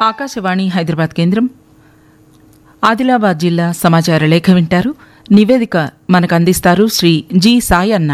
ఆకాశవాణి హైదరాబాద్ కేంద్రం ఆదిలాబాద్ జిల్లా సమాచార లేఖ వింటారు నివేదిక మనకు అందిస్తారు శ్రీ జి సాయి అన్న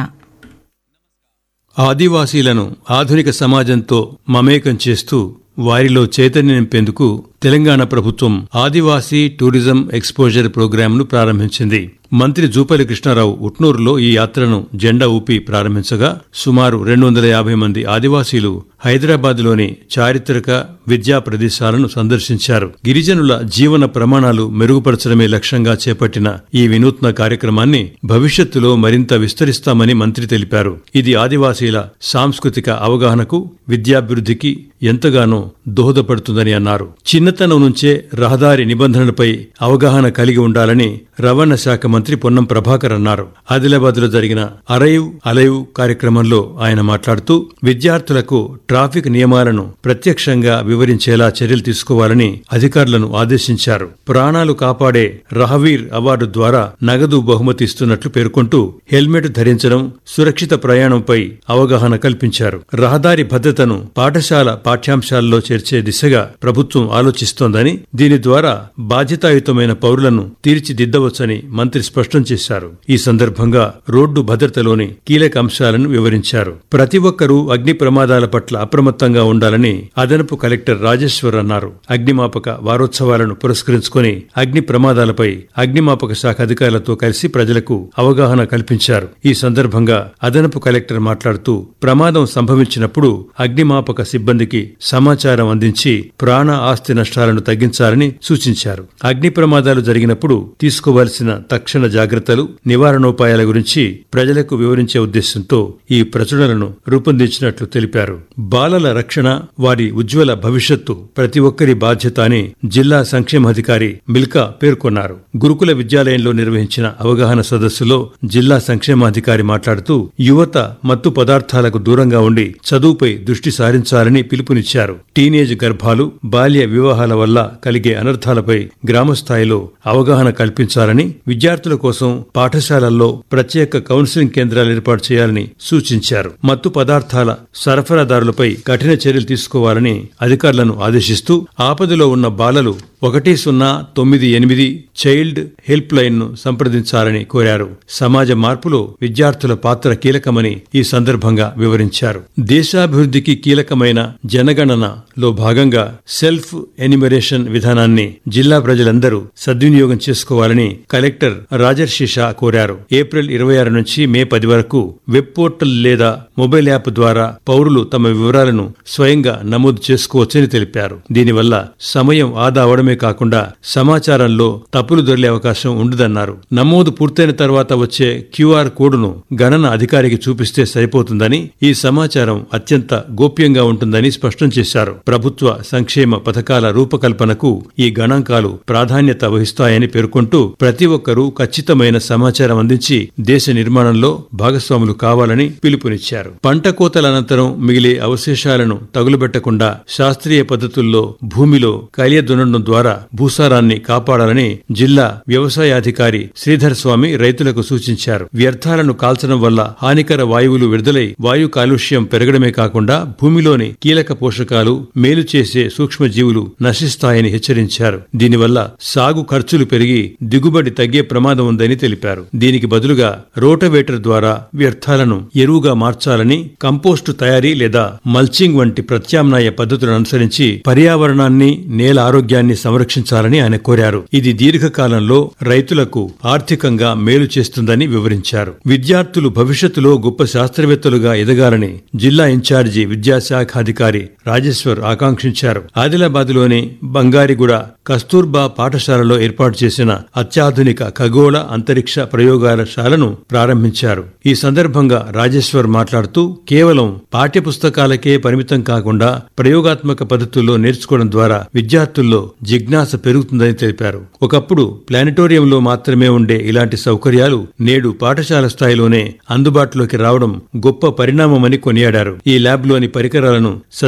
ఆదివాసీలను ఆధునిక సమాజంతో మమేకం చేస్తూ వారిలో చైతన్యం నింపేందుకు తెలంగాణ ప్రభుత్వం ఆదివాసీ టూరిజం ఎక్స్పోజర్ ప్రోగ్రాంను ప్రారంభించింది మంత్రి జూపల్లి కృష్ణారావు ఉట్నూరులో ఈ యాత్రను జెండా ఊపి ప్రారంభించగా సుమారు రెండు వందల యాభై మంది ఆదివాసీలు హైదరాబాద్లోని చారిత్రక విద్యా ప్రదేశాలను సందర్శించారు గిరిజనుల జీవన ప్రమాణాలు మెరుగుపరచడమే లక్ష్యంగా చేపట్టిన ఈ వినూత్న కార్యక్రమాన్ని భవిష్యత్తులో మరింత విస్తరిస్తామని మంత్రి తెలిపారు ఇది ఆదివాసీల సాంస్కృతిక అవగాహనకు విద్యాభివృద్ధికి ఎంతగానో దోహదపడుతుందని అన్నారు చిన్నతనం నుంచే రహదారి నిబంధనలపై అవగాహన కలిగి ఉండాలని రవాణా శాఖ మంత్రి పొన్నం ప్రభాకర్ అన్నారు ఆదిలాబాద్ లో జరిగిన అరైవ్ అలైవ్ కార్యక్రమంలో ఆయన మాట్లాడుతూ విద్యార్థులకు ట్రాఫిక్ నియమాలను ప్రత్యక్షంగా వివరించేలా చర్యలు తీసుకోవాలని అధికారులను ఆదేశించారు ప్రాణాలు కాపాడే రహవీర్ అవార్డు ద్వారా నగదు బహుమతి ఇస్తున్నట్లు పేర్కొంటూ హెల్మెట్ ధరించడం సురక్షిత ప్రయాణంపై అవగాహన కల్పించారు రహదారి భద్రతను పాఠశాల పాఠ్యాంశాల్లో చేర్చే దిశగా ప్రభుత్వం ఆలోచిస్తోందని దీని ద్వారా బాధ్యతాయుతమైన పౌరులను తీర్చిదిద్దవచ్చని మంత్రి స్పష్టం చేశారు ఈ సందర్భంగా రోడ్డు భద్రతలోని కీలక అంశాలను వివరించారు ప్రతి ఒక్కరూ అగ్ని ప్రమాదాల పట్ల అప్రమత్తంగా ఉండాలని అదనపు కలెక్టర్ రాజేశ్వర్ అన్నారు అగ్నిమాపక వారోత్సవాలను పురస్కరించుకుని అగ్ని ప్రమాదాలపై అగ్నిమాపక శాఖ అధికారులతో కలిసి ప్రజలకు అవగాహన కల్పించారు ఈ సందర్భంగా అదనపు కలెక్టర్ మాట్లాడుతూ ప్రమాదం సంభవించినప్పుడు అగ్నిమాపక సిబ్బందికి సమాచారం అందించి ప్రాణ ఆస్తి నష్టాలను తగ్గించాలని సూచించారు అగ్ని ప్రమాదాలు జరిగినప్పుడు తీసుకోవాల్సిన తక్షణ జాగ్రత్తలు నివారణోపాయాల గురించి ప్రజలకు వివరించే ఉద్దేశంతో ఈ ప్రచురణలను రూపొందించినట్లు తెలిపారు బాలల రక్షణ వారి ఉజ్వల భవిష్యత్తు ప్రతి ఒక్కరి బాధ్యత అని జిల్లా సంక్షేమాధికారి మిల్కా పేర్కొన్నారు గురుకుల విద్యాలయంలో నిర్వహించిన అవగాహన సదస్సులో జిల్లా సంక్షేమాధికారి మాట్లాడుతూ యువత మత్తు పదార్థాలకు దూరంగా ఉండి చదువుపై దృష్టి సారించాలని పిలుపునిచ్చారు టీనేజ్ గర్భాలు బాల్య వివాహాల వల్ల కలిగే అనర్థాలపై గ్రామస్థాయిలో అవగాహన కల్పించాలని విద్యార్థుల కోసం పాఠశాలల్లో ప్రత్యేక కౌన్సిలింగ్ కేంద్రాలు ఏర్పాటు చేయాలని సూచించారు మత్తు పదార్థాల సరఫరాదారులపై కఠిన చర్యలు తీసుకోవాలని అధికారులను ఆదేశిస్తూ ఆపదలో ఉన్న బాలలు ఒకటి సున్నా తొమ్మిది ఎనిమిది చైల్డ్ హెల్ప్ లైన్ ను సంప్రదించాలని కోరారు సమాజ మార్పులో విద్యార్థుల పాత్ర కీలకమని ఈ సందర్భంగా వివరించారు దేశాభివృద్ధికి కీలకమైన జనగణనలో భాగంగా సెల్ఫ్ ఎనిమరేషన్ విధానాన్ని జిల్లా ప్రజలందరూ సద్వినియోగం చేసుకోవాలని కలెక్టర్ రాజర్షి షా కోరారు ఏప్రిల్ ఇరవై ఆరు నుంచి మే పది వరకు వెబ్ పోర్టల్ లేదా మొబైల్ యాప్ ద్వారా పౌరులు తమ వివరాలను స్వయంగా నమోదు చేసుకోవచ్చని తెలిపారు దీనివల్ల సమయం ఆదా అవడమే కాకుండా సమాచారంలో తప్పులు దొరికే అవకాశం ఉండదన్నారు నమోదు పూర్తయిన తర్వాత వచ్చే క్యూఆర్ కోడ్ను గణన అధికారికి చూపిస్తే సరిపోతుందని ఈ సమాచారం అత్యంత గోప్యంగా ఉంటుందని స్పష్టం చేశారు ప్రభుత్వ సంక్షేమ పథకాల రూపకల్పనకు ఈ గణాంకాలు ప్రాధాన్యత వహిస్తాయని పేర్కొంటూ ప్రతి ఒక్కరూ ఖచ్చితమైన సమాచారం అందించి దేశ నిర్మాణంలో భాగస్వాములు కావాలని పిలుపునిచ్చారు పంట కోతల అనంతరం మిగిలే అవశేషాలను తగులుబెట్టకుండా శాస్త్రీయ పద్ధతుల్లో భూమిలో కలియ దున్నడం ద్వారా భూసారాన్ని కాపాడాలని జిల్లా వ్యవసాయాధికారి శ్రీధర్ స్వామి రైతులకు సూచించారు వ్యర్థాలను కాల్చడం వల్ల హానికర వాయువులు విడుదలై వాయు కాలుష్యం పెరగడమే కాకుండా భూమిలోని కీలక పోషకాలు మేలు చేసే సూక్ష్మజీవులు నశిస్తాయని హెచ్చరించారు దీనివల్ల సాగు ఖర్చులు పెరిగి దిగుబడి తగ్గే ప్రమాదం ఉందని తెలిపారు దీనికి బదులుగా రోటవేటర్ ద్వారా వ్యర్థాలను ఎరువుగా మార్చాలని కంపోస్టు తయారీ లేదా మల్చింగ్ వంటి ప్రత్యామ్నాయ పద్ధతులను అనుసరించి పర్యావరణాన్ని నేల ఆరోగ్యాన్ని సంరక్షించాలని ఆయన కోరారు ఇది దీర్ఘకాలంలో రైతులకు ఆర్థికంగా మేలు చేస్తుందని వివరించారు విద్యార్థులు భవిష్యత్తులో గొప్ప శాస్త్రవేత్తలుగా ఎదగాలని జిల్లా ఇన్ఛార్జి విద్యాశాఖాధికారి రాజేశ్వర్ ఆకాంక్షించారు ఆదిలాబాద్లోని బంగారిగూడ కస్తూర్బా పాఠశాలలో ఏర్పాటు చేసిన అత్యాధునిక ఖగోళ అంతరిక్ష ప్రయోగశాలను ప్రారంభించారు ఈ సందర్భంగా రాజేశ్వర్ మాట్లాడుతూ కేవలం పాఠ్య పుస్తకాలకే పరిమితం కాకుండా ప్రయోగాత్మక పద్ధతుల్లో నేర్చుకోవడం ద్వారా విద్యార్థుల్లో జిజ్ఞాస పెరుగుతుందని తెలిపారు ఒకప్పుడు ప్లానిటోరియంలో మాత్రమే ఉండే ఇలాంటి సౌకర్యాలు నేడు పాఠశాల స్థాయిలోనే అందుబాటులోకి రావడం గొప్ప పరిణామమని కొనియాడారు ఈ ల్యాబ్లోని పరికరాలను